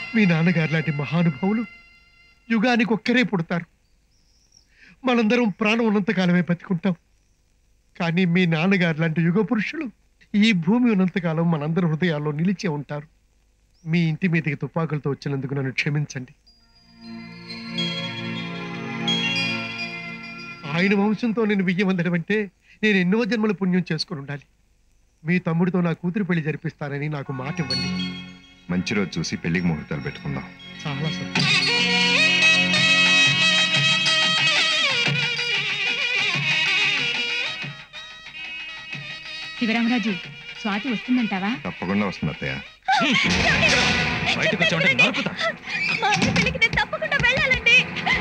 మీ నాన్నగారు లాంటి మహానుభావులు యుగానికి ఒక్కరే పుడతారు మనందరం ప్రాణం ఉన్నంతకాలమే బతికుంటాం కానీ మీ నాన్నగారు లాంటి యుగ పురుషులు ఈ భూమి ఉన్నంతకాలం మనందరి హృదయాల్లో నిలిచే ఉంటారు మీ ఇంటి మీదకి తుపాకులతో వచ్చినందుకు నన్ను క్షమించండి ఆయన వంశంతో నేను వియ్యమందడం అంటే నేను ఎన్నో జన్మల పుణ్యం చేసుకుని ఉండాలి మీ తమ్ముడితో నా కూతురు పెళ్లి జరిపిస్తానని నాకు మాట ఇవ్వండి మంచి రోజు చూసి పెళ్లికి ముహూర్తాలు పెట్టుకుందాం చాలా సంతోషం శివరామరాజు స్వాతి వస్తుందంటావా తప్పకుండా వస్తుంది అత్తయ్య బయటకు వచ్చామంటే నరుకుతా మా అన్న పెళ్లికి నేను తప్పకుండా వెళ్ళాలండి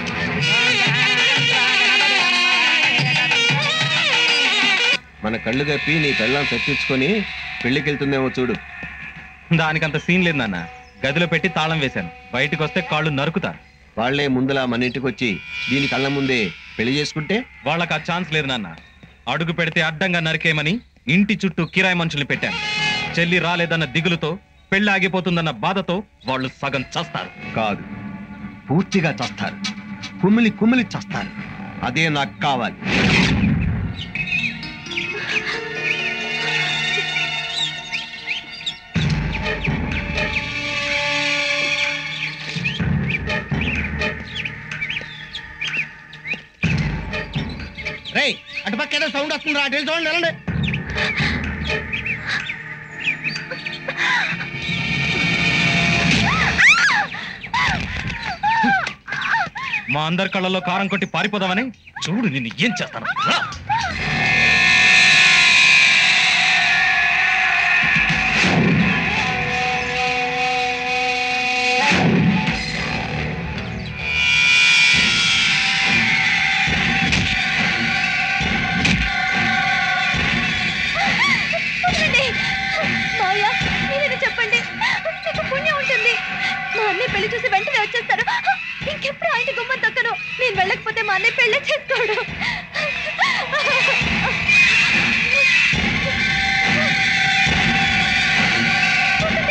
మన కళ్ళు కప్పి నీ పెళ్ళం తెప్పించుకొని పెళ్లికెళ్తుందేమో చూడు దానికంత సీన్ లేదు నాన్న గదిలో పెట్టి తాళం వేశాను బయటకు వస్తే కాళ్ళు నరుకుతారు వాళ్లే ముందులా మన ఇంటికి వచ్చి దీని కళ్ళ ముందే పెళ్లి చేసుకుంటే వాళ్ళకి ఆ ఛాన్స్ లేదు నాన్న అడుగు పెడితే అడ్డంగా నరికేయమని ఇంటి చుట్టూ కిరాయి మనుషుల్ని పెట్టాను చెల్లి రాలేదన్న దిగులుతో పెళ్లి ఆగిపోతుందన్న బాధతో వాళ్ళు సగం చస్తారు కాదు పూర్తిగా చస్తారు కుమిలి కుమిలి చస్తారు అదే నాకు కావాలి రేయ్ అటుపక్క ఏదో సౌండ్ వస్తుంది అటు వెళ్ళి చూడండి వెళ్ళండి మా అందరి కళ్ళలో కారం కొట్టి పారిపోదామని చూడు నిన్ను ఏం చేస్తాను రా. వదలండి. మావయ్య మీరేనా చెప్పండి మీకు పుణ్యం ఉంటుంది మా అన్నయ్య పెళ్లి చూసి వెంటనే వచ్చేస్తారు ఇంకెప్పుడు ఆయన గుమ్మం తక్కను నేను వెళ్ళకపోతే మా అన్నయ్య పెళ్లి చేసుకోడు వదలండి.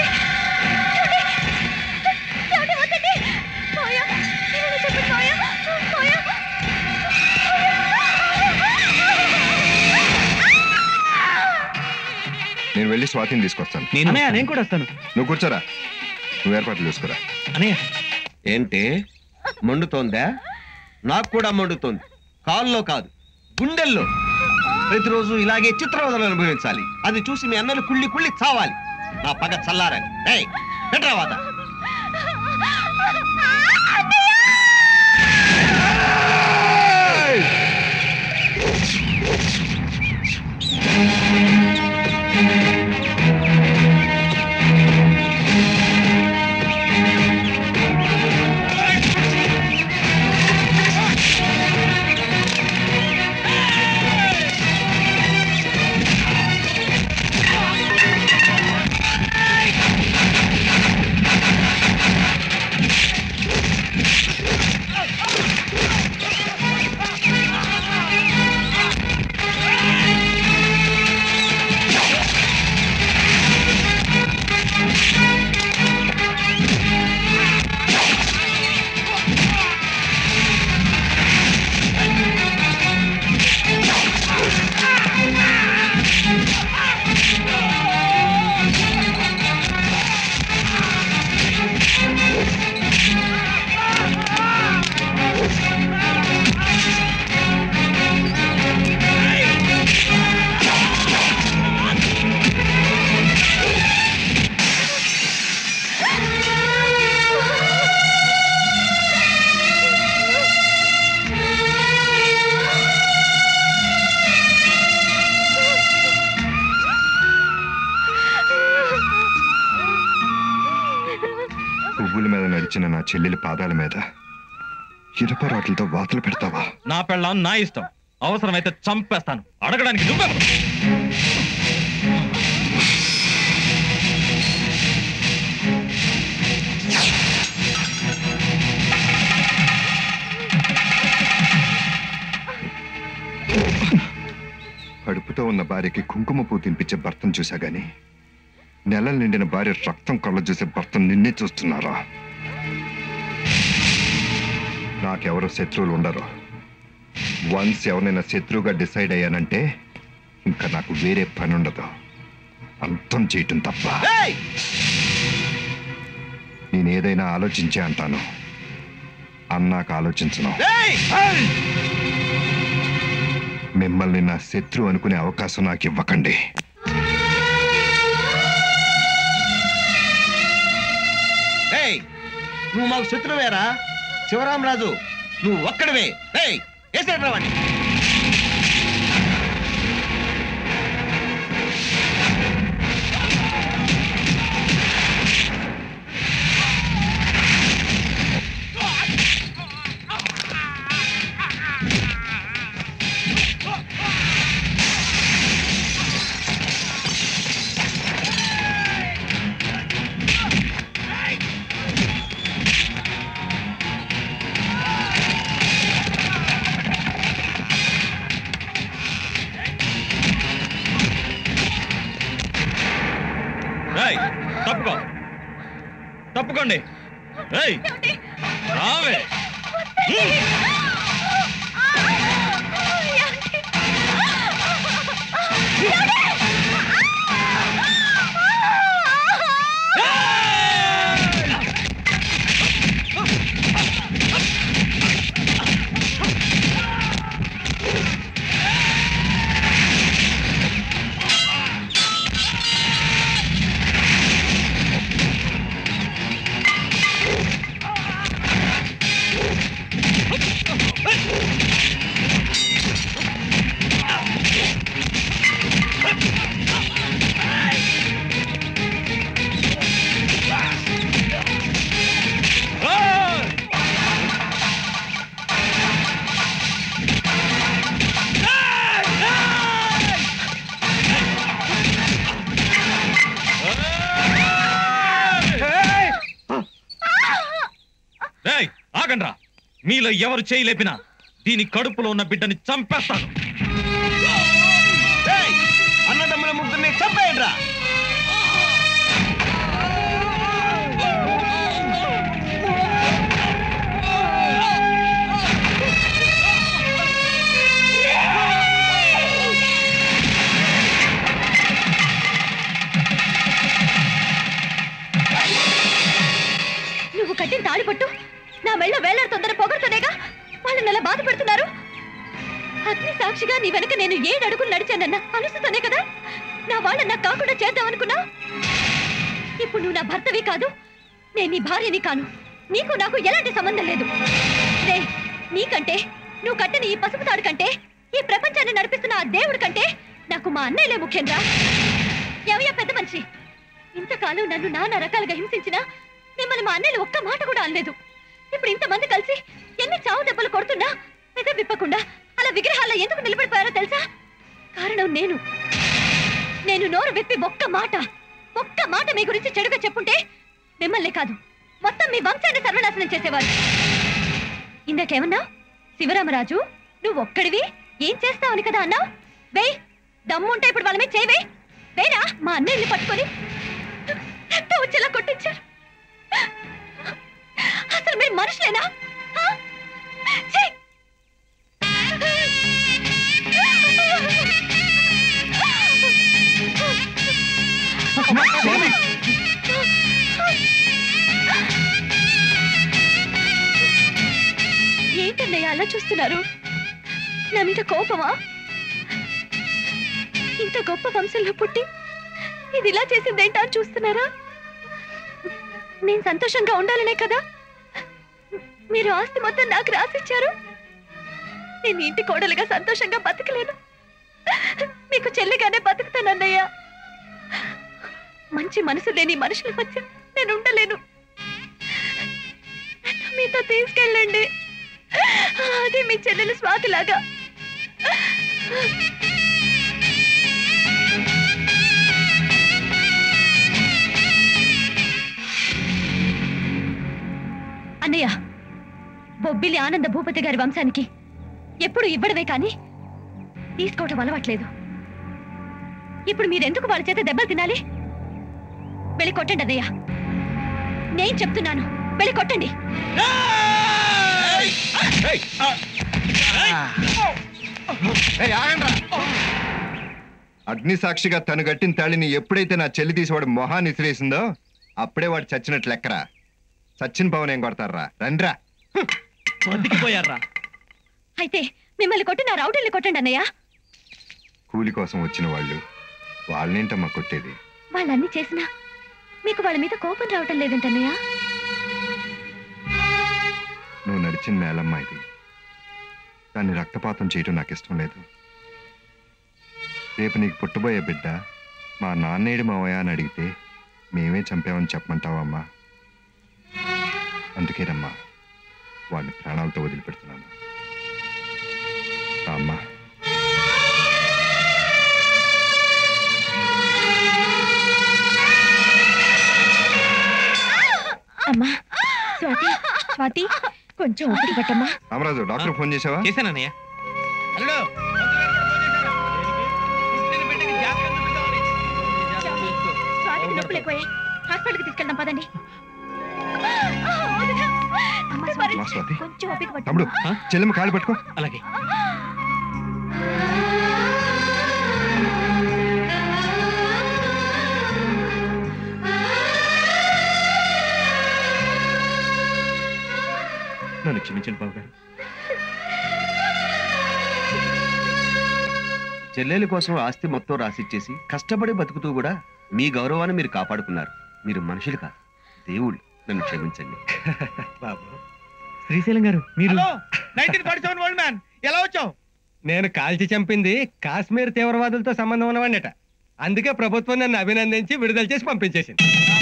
ఏమండి? ఏమండి? వదలండి. మావయ్య, మీరేనా చెప్పండి మావయ్య? మావయ్య. నేను వెళ్ళి స్వాతిని తీసుకొస్తాను అన్నయ్య నేను కూడా వస్తాను నువ్వు కూర్చోరా నువ్వు ఏర్పాట్లు చూసుకురా అన్నయ్య ఏంటి మండుతోందా నాకు కూడా మండుతోంది కాల్లో కాదు గుండెల్లో ప్రతిరోజు ఇలాగే చిత్రవదలు అనుభవించాలి అది చూసి మీ అన్నలు కుళ్ళి కుళ్ళి చావాలి నా పగ చల్లారని ఏయ్ పెట్టరావాత పువ్వుల మీద నడిచిన నా చెల్లెలి పాదాల మీద ఇనుప రాట్లతో వాతలు పెడతావా నా పెళ్ళాం నా ఇష్టం అవసరమైతే చంపేస్తాను అడగడానికి నువ్వెవరు కడుపుతో ఉన్న భార్యకి కుంకుమ పువ్వు తినిపించే భర్తను చూసా గాని నెలలు నిండిన భార్య రక్తం కళ్ళ చూసే భర్తను నిన్నే చూస్తున్నారా నాకెవరు శత్రువులు ఉండరు వన్స్ ఎవరినైనా శత్రువుగా డిసైడ్ అయ్యానంటే ఇంకా నాకు వేరే పని ఉండదు అంతం చేయటం తప్ప ఏయ్! నేను ఏదైనా ఆలోచించే అంటాను అన్నాక ఆలోచించను ఏయ్! మిమ్మల్ని నా శత్రువు అనుకునే అవకాశం నాకు ఇవ్వకండి ఏయ్ నువ్వు మాకు శత్రువేరా శివరామరాజు నువ్వు ఒక్కడివే ఏయ్ వేసేట్రా వాడిని ఏయ్, తప్పుకో తప్పుకోండి ఏయ్ రావే ఏయ్ ఆగండ్రా మీలో ఎవరు చేయి లేపినా దీని కడుపులో ఉన్న బిడ్డని చంపేస్తాను ఏయ్! అన్నదమ్ముల ముగ్గురిని చంపేయండిరా నువ్వు కట్టిన తాడిపట్టు నా మెళ్ళ వేలాడుతుందని పొగడుతూనేగా వాళ్ళని అలా బాధ పెడుతున్నారు అగ్ని సాక్షిగా నీ వెనక నేను ఏడు అడుగులు నడిచానన్న అనుసుతోనే కదా నా వాళ్ళని నాకు కాకుండా చేద్దామనుకున్నా ఇప్పుడు నువ్వు నా భర్తవి కాదు నేను నీ భార్యని కాను నీకు నాకు ఎలాంటి సంబంధం లేదు రే నీకంటే నువ్వు కట్టిన ఈ పసుపు తాడు కంటే ఈ ప్రపంచాన్ని నడిపిస్తున్న ఆ దేవుడి కంటే నాకు మా అన్నయ్యలే ముఖ్యంరా ఎవయ్యా పెద్ద మనిషి ఇంతకాలం నన్ను నానా రకాలుగా హింసించినా మిమ్మల్ని మా అన్నయ్యలు ఒక్క మాట కూడా అనలేదు ఇప్పుడు ఇంతమంది కలిసి ఎన్ని చావు దెబ్బలు కొడుతున్నా పెద్ద విప్పకుండా అలా విగ్రహాల్లో ఎందుకు నిలబడిపోయారో తెలుసా కారణం నేను నేను నోరు విప్పి ఒక్క మాట ఒక్క మాట మీ గురించి చెడుగా చెప్పుంటే మిమ్మల్ని కాదు మొత్తం మీ వంశాన్ని సర్వనాశనం చేసేవారు ఇందాకేమన్నా శివరామరాజు నువ్వు ఒక్కడివి ఏం చేస్తావని కదా అన్నావు వేయ్ దమ్ముంటే ఇప్పుడు వాళ్ళ మీద చేయవే వేరా మా అన్నయ్యని పట్టుకొని రక్తం వచ్చేలా కొట్టించారు అసలు మీరు మనుషులేనా ఆ? ఛీ! ఏంటన్నయ్య అలా చూస్తున్నారు నా మీద కోపమా ఇంత గొప్ప వంశంలో పుట్టి ఇది ఇలా చేసిందేంటా అని చూస్తున్నారా నేను సంతోషంగా ఉండాలనే కదా మీరు ఆస్తి మొత్తం నాకు రాసిచ్చారు నేను ఇంటి కోడలుగా సంతోషంగా బతకలేను మీకు చెల్లిగానే బతుకుతానన్నయ్య మంచి మనసు లేని మనుషుల మధ్య నేను ఉండలేను నన్ను మీతో తీసుకెళ్ళండి అదే మీ చెల్లెలు స్వాతిలాగా అన్నయ్య బొబ్బిలి ఆనంద భూపతి గారి వంశానికి ఎప్పుడు ఇవ్వడమే కానీ తీసుకోవటం అలవాట్లేదు ఇప్పుడు మీరెందుకు వాళ్ళ చేత దెబ్బలు తినాలి వెళ్ళి కొట్టండి అన్నయ్య నేను చెప్తున్నాను వెళ్ళి కొట్టండి ఏయ్! అగ్ని సాక్షిగా తను కట్టిన తాళిని ఎప్పుడైతే నా చెల్లి తీసి వాడు మొహాన్ని ఇసిరేసిందో అప్పుడే వాడు చచ్చినట్లు లెక్కరా సచిన్ పవన్ ఏం కొడతారా రండ్రా బతికిపోయారా అయితే మిమ్మల్ని కొట్టి నా రౌడీల్ని కొట్టండి అన్నయ్య కూలి కోసం వచ్చిన వాళ్ళు వాళ్ళనేంటమ్మా కొట్టేది వాళ్ళన్నీ చేసినా మీకు వాళ్ళ మీద కోపం రావటం లేదంటన్నయ్య నువ్వు నడిచిన నేలమ్మా ఇది దాన్ని రక్తపాతం చేయడం నాకు ఇష్టం లేదు రేపు నీకు పుట్టబోయే బిడ్డ మా నాన్నేడు మావయ్య అని అడిగితే మేమే చంపామని చెప్పమంటావమ్మా అందుకేనమ్మా వాడిని ప్రాణాలతో వదిలిపెడుతున్నాను రా అమ్మా అమ్మా స్వాతి స్వాతి కొంచెం ఓపిక పట్టమ్మా రామరాజు డాక్టర్ ఫోన్ చేసావా చేశానన్నయ్య హలో స్వాతికి నొప్పులు ఎక్కువయ్యాయి హాస్పిటల్కి తీసుకెళ్దాం పదండి అమ్మా, స్వాతి, మా స్వాతి కొంచెం ఓపిక పట్టు తమ్ముడు చెల్లెమ్మ కాళ్ళు పట్టుకో అలాగే నన్ను క్షమించండి బాబు గారు చెల్లెలి కోసం ఆస్తి మొత్తం రాసిచ్చేసి కష్టపడి బతుకుతూ కూడా మీ గౌరవాన్ని మీరు కాపాడుకున్నారు మీరు మనుషులు కాదు దేవుళ్ళు నన్ను క్షమించండి బాబు శ్రీశైలం గారు మీరు hello nineteen forty seven world man ఎలా వచ్చావు నేను కాల్చి చంపింది కాశ్మీర్ తీవ్రవాదులతో సంబంధం ఉన్నవాడిట అందుకే ప్రభుత్వం నన్ను అభినందించి విడుదల చేసి పంపించేసింది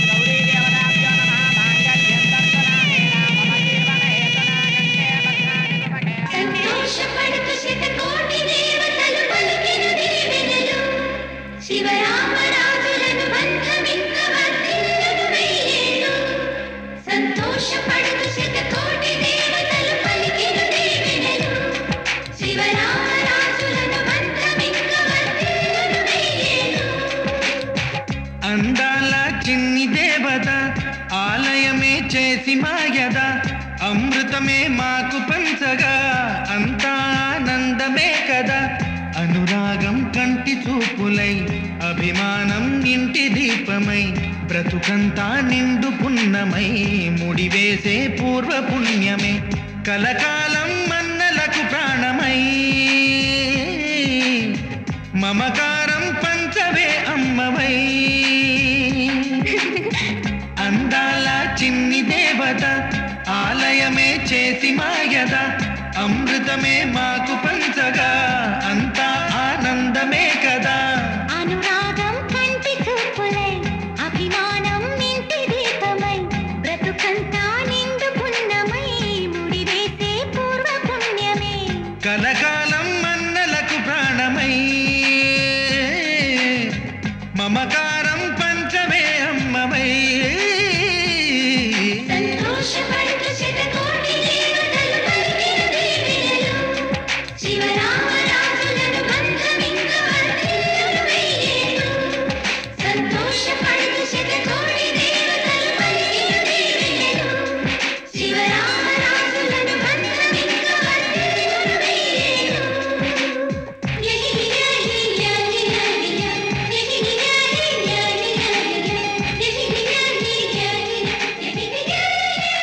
సంతోషపడుతు శతకోటి దేవతలు పలికెను దీవెనలు శివరామరాజులను బంధమింక వర్ధిల్లును వెయ్యేళ్ళు సంతోషపడుతు శతకోటి దేవతలు పలికెను దీవెనలు శివరామరాజులను బంధమింక వర్ధిల్లును వెయ్యేళ్ళు అందాల చిన్ని దేవత ఆలయమే చేసి మాయద అమృతమే మాకు పంచగా అంతా ఆనందమే కదా అనురాగం కంటి చూపులై అభిమానం ఇంటి దీపమై బ్రతుకంతా నిండు పున్నమై ముడివేసే పూర్వ పుణ్యమే కలకాలం మన్నలకు ప్రాణమై మమకారం పంచవే అమ్మవై అందాల చిన్ని దేవత ఆలయమే చేసి మాయద అమృతమే మాకు పంచగా